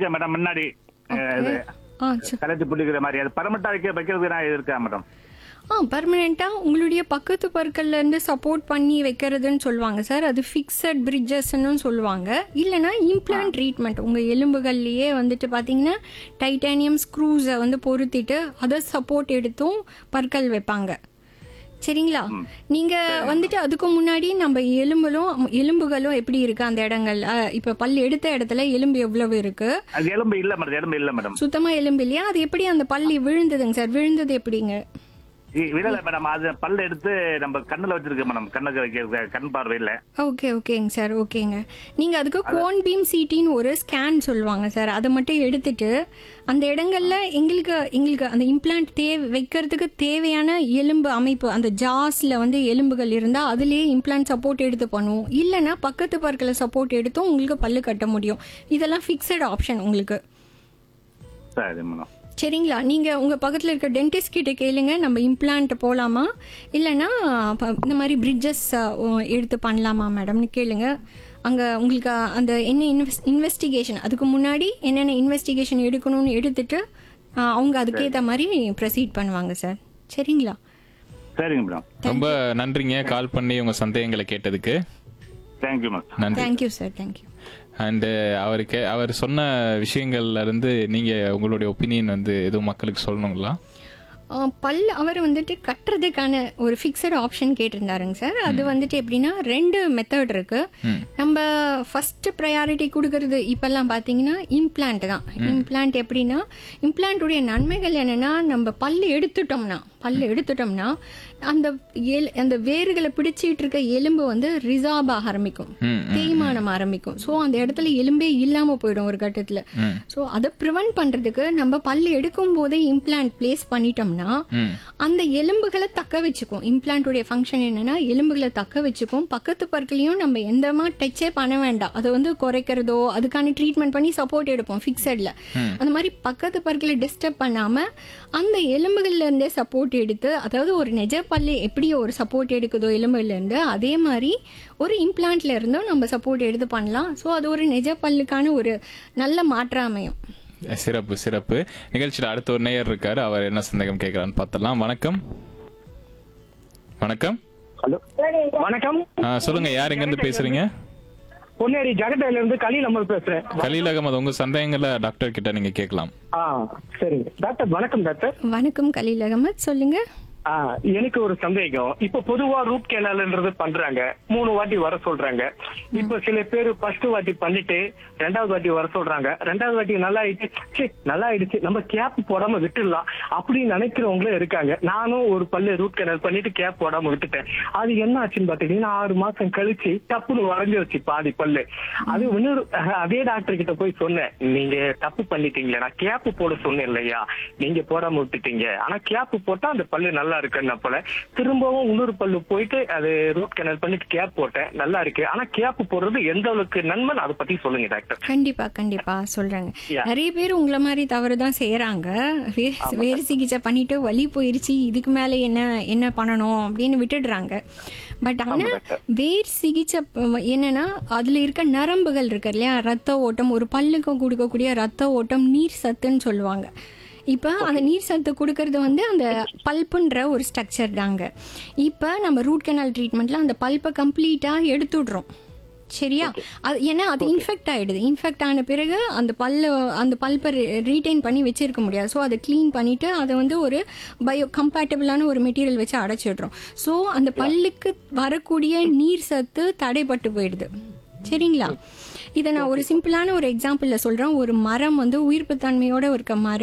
வச்சிருக்கேன் மேடம் முன்னாடி அஹ், இது ஆ சரி கலத்தி புள்ளிக்கிற மாதிரி அது பரமட்டா வைக்க வைக்கிறதுக்கு நான் இருக்கேன் மேடம் ஆ பர்மனெண்ட்டாக உங்களுடைய பக்கத்து பற்கள்ல இருந்து சப்போர்ட் பண்ணி வைக்கிறதுன்னு சொல்லுவாங்க சார் அது ஃபிக்ஸட் பிரிட்ஜஸ்ன்னு சொல்லுவாங்க இல்லைனா இம்ப்ளான்ட் ட்ரீட்மெண்ட் உங்கள் எலும்புகள்லேயே வந்துட்டு பார்த்தீங்கன்னா டைட்டானியம் ஸ்க்ரூஸை வந்து பொருத்திட்டு அதை சப்போர்ட் எடுத்தும் பற்கள் வைப்பாங்க சரிங்களா நீங்க வந்துட்டு அதுக்கு முன்னாடி நம்ம எலும்புகளும் எலும்புகளும் எப்படி இருக்கு அந்த இடங்கள் அஹ், இப்ப பல் எடுத்த இடத்துல எலும்பு எவ்வளவு இருக்கு அது எலும்பு இல்ல மேடம் எலும்பு இல்ல மேடம் சுத்தமா எலும்பு இல்லையா அது எப்படி அந்த பள்ளி விழுந்ததுங்க சார் விழுந்தது எப்படிங்க இ- விடல மேடம் அது பல்ல எடுத்து நம்ம கண்ணுல வச்சிருக்கேன் மேடம் கண்ணுக்கு வைக்க கண் பார்வை இல்ல ஓகே ஓகேங்க சார் ஓகேங்க நீங்கள் அதுக்கு கோன் பீம் சிட்டின்னு ஒரு ஸ்கேன் சொல்லுவாங்க சார் அதை மட்டும் எடுத்துட்டு அந்த இடங்கள்ல எங்களுக்கு எங்களுக்கு அந்த இம்ப்ளான்ட் தேவை வைக்கிறதுக்கு தேவையான எலும்பு அமைப்பு அந்த ஜாஸில் வந்து எலும்புகள் இருந்தால் அதுலேயே இம்ப்ளான்ட் சப்போர்ட் எடுத்து பண்ணுவோம் இல்லைன்னா பக்கத்து பற்களை சப்போர்ட் எடுத்தும் உங்களுக்கு பல்லு கட்ட முடியும் இதெல்லாம் ஃபிக்ஸட் ஆப்ஷன் உங்களுக்கு சரி மேடம் சரிங்களா நீங்கள் உங்கள் பக்கத்தில் இருக்க டென்டிஸ்ட் கிட்ட கேளுங்க நம்ம இம்ப்ளான்ட் போகலாமா இல்லைன்னா ப- இந்த மாதிரி பிரிட்ஜஸ் எடுத்து பண்ணலாமா மேடம்னு கேளுங்க அங்கே உங்களுக்கு அந்த என்ன இன்வெஸ் இன்வெஸ்டிகேஷன் அதுக்கு முன்னாடி என்னென்ன இன்வெஸ்டிகேஷன் எடுக்கணும்னு எடுத்துட்டு ஆ, அவங்க அதுக்கேற்ற மாதிரி ப்ரொசீட் பண்ணுவாங்க சார் சரிங்களா சரிங்க மேடம் ரொம்ப நன்றிங்க கால் பண்ணி உங்க சந்தேகங்களை கேட்டதுக்கு தேங்க்யூ மேடம் நன்றி தேங்க்யூ சார் தேங்க்யூ அண்டு அவருக்கு அவர் சொன்ன விஷயங்கள்ல இருந்து நீங்க உங்களுடைய ஒப்பீனியன் வந்து எதுவும் மக்களுக்கு சொல்லணுங்களா ஆ, பல் அவர் வந்துட்டு கட்டுறதுக்கான ஒரு ஃபிக்ஸட் ஆப்ஷன் கேட்டிருந்தாருங்க சார் அது வந்துட்டு எப்படின்னா ரெண்டு மெத்தட் இருக்கு நம்ம ஃபர்ஸ்ட் ப்ரையாரிட்டி கொடுக்கறது இப்பெல்லாம் பார்த்தீங்கன்னா இம்ப்ளான்ட் தான் இம்ப்ளான்ட் எப்படின்னா இம்ப்ளான்ட்டுடைய நன்மைகள் என்னன்னா நம்ம பல்லு எடுத்துட்டோம்னா பல்லு எடுத்துட்டோம்னா அந்த எல் அந்த வேர்களை பிடிச்சிட்டு இருக்க எலும்பு வந்து ரிசார்ப் ஆக ஆரம்பிக்கும் ம், தேய்மானம் ஆரம்பிக்கும் ஸோ அந்த இடத்துல எலும்பே இல்லாம போயிடும் ஒரு கட்டத்துல ம். ஸோ அதை ப்ரிவென்ட் பண்றதுக்கு நம்ம பல்லு எடுக்கும் போதே இம்ப்ளான்ட் பிளேஸ் பண்ணிட்டோம்னா ம் அந்த எலும்புகளை தக்க வச்சுக்கும் இம்ப்ளான்ட்டுடைய ஃபங்க்ஷன் என்னன்னா எலும்புகளை தக்க வச்சுக்கும் பக்கத்து பற்களையும் நம்ம எந்தமா டச்சே பண்ண வேண்டாம் அதை வந்து குறைக்கிறதோ அதுக்கான ட்ரீட்மெண்ட் பண்ணி சப்போர்ட் எடுப்போம் ஃபிக்ஸட்ல அந்த மாதிரி பக்கத்து பற்களை டிஸ்டர்ப் பண்ணாம அந்த எலும்புகள்ல இருந்தே சப்போர்ட் எடுத்து அதாவது ஒரு நெஜ பல்லு எப்படி ஒரு சப்போர்ட் எடுக்குதோ எலும்புல இருந்து அதே மாதிரி ஒரு இம்ப்ளான்ட்ல இருந்தும் நம்ம சப்போர்ட் எடுத்து பண்ணலாம் ஸோ அது ஒரு நெஜ பல்லுக்கான ஒரு நல்ல மாற்றம் அமையும் சிறப்பு சிறப்பு நிகழ்ச்சியில் அடுத்த ஒரு நேயர் இருக்காரு அவர் என்ன சந்தேகம் கேட்கறான்னு பார்த்தலாம் வணக்கம் வணக்கம் ஹலோ வணக்கம் ஆ, சொல்லுங்க யார் எங்க இருந்து பேசுறீங்க பொன்னேரி ஜகட்டையில இருந்து கலீல் அமர் பேசுறேன் கலீல் அகமது உங்க சந்தேகங்களை டாக்டர் கிட்ட நீங்க கேட்கலாம் ஆ சரிங்க டாக்டர் வணக்கம் டாக்டர் வணக்கம் கலீல் அகமத் சொல்லுங்க ஆ எனக்கு ஒரு சந்தேகம் இப்ப பொதுவா ரூட் கேனால்ன்றது பண்றாங்க மூணு வாட்டி வர சொல்றாங்க இப்ப சில பேர் ஃபர்ஸ்ட் வாட்டி பண்ணிட்டு ரெண்டாவது வாட்டி வர சொல்றாங்க ரெண்டாவது வாட்டி நல்லா ஆயிடுச்சு ச்சே, நல்லா ஆயிடுச்சு நம்ம கேப் போடாம விட்டுடலாம் அப்படின்னு நினைக்கிறவங்களும் இருக்காங்க நானும் ஒரு பல்லு ரூட் கேனல் பண்ணிட்டு கேப் போடாம விட்டுட்டேன் அது என்ன ஆச்சுன்னு பாத்தீங்கன்னா ஆறு மாசம் கழிச்சு டப்புன்னு வரைஞ்சிருச்சு பாதி பல்லு அது இன்னொரு அஹ், அதே டாக்டர் கிட்ட போய் சொன்னேன் நீங்க தப்பு பண்ணிட்டீங்களே நான் கேப் போட சொன்னேன் இல்லையா நீங்க போடாம விட்டுட்டீங்க ஆனா கேப் போட்டா அந்த பல்லு நல்லா இருக்குன்னு போல திரும்பவும் இன்னொரு பல்லு போயிட்டு அது ரூட் கேனல் பண்ணிட்டு கேப் போட்டேன் நல்லா இருக்கு ஆனா கேப் போடுறது எந்த அளவுக்கு நன்மை அதை பத்தி சொல்லுங்க டாக்டர் கண்டிப்பா கண்டிப்பா சொல்றாங்க Yeah. நிறைய பேர் உங்கள மாதிரி தவறு தான் செய்யறாங்க வே- வேறு சிகிச்சை பண்ணிட்டு வலி போயிருச்சு இதுக்கு மேல என்ன என்ன பண்ணணும் அப்படின்னு விட்டுடுறாங்க பட் ஆனா வேர் சிகிச்சை ப- என்னன்னா அதுல இருக்க நரம்புகள் இருக்கு இல்லையா ரத்த ஓட்டம் ஒரு பல்லுக்கு கொடுக்கக்கூடிய ரத்த ஓட்டம் நீர் சத்துன்னு சொல்லுவாங்க இப்போ அந்த நீர் சத்து கொடுக்கறது வந்து அந்த பல்ப்புன்ற ஒரு ஸ்ட்ரக்சர் தாங்க இப்போ நம்ம ரூட் கெனால் ட்ரீட்மெண்ட்ல அந்த பல்ப்பை கம்ப்ளீட்டாக எடுத்துடுறோம் சரியா அது ஏன்னா அது இன்ஃபெக்ட் ஆயிடுது இன்ஃபெக்ட் ஆன பிறகு அந்த பல்ல அந்த பல்பை ரீடைன் பண்ணி வச்சிருக்க முடியாது ஸோ அதை க்ளீன் பண்ணிட்டு அதை வந்து ஒரு பயோ கம்பேட்டபிளான ஒரு மெட்டீரியல் வச்சு அடைச்சிடுறோம் ஸோ அந்த பல்லுக்கு வரக்கூடிய நீர் சத்து தடைப்பட்டு போயிடுது சரிங்களா இதை நான் ஒரு சிம்பிளான ஒரு எக்ஸாம்பிளில் சொல்கிறேன் ஒரு மரம் வந்து உயிர்ப்புத்தன்மையோட இருக்க மரம்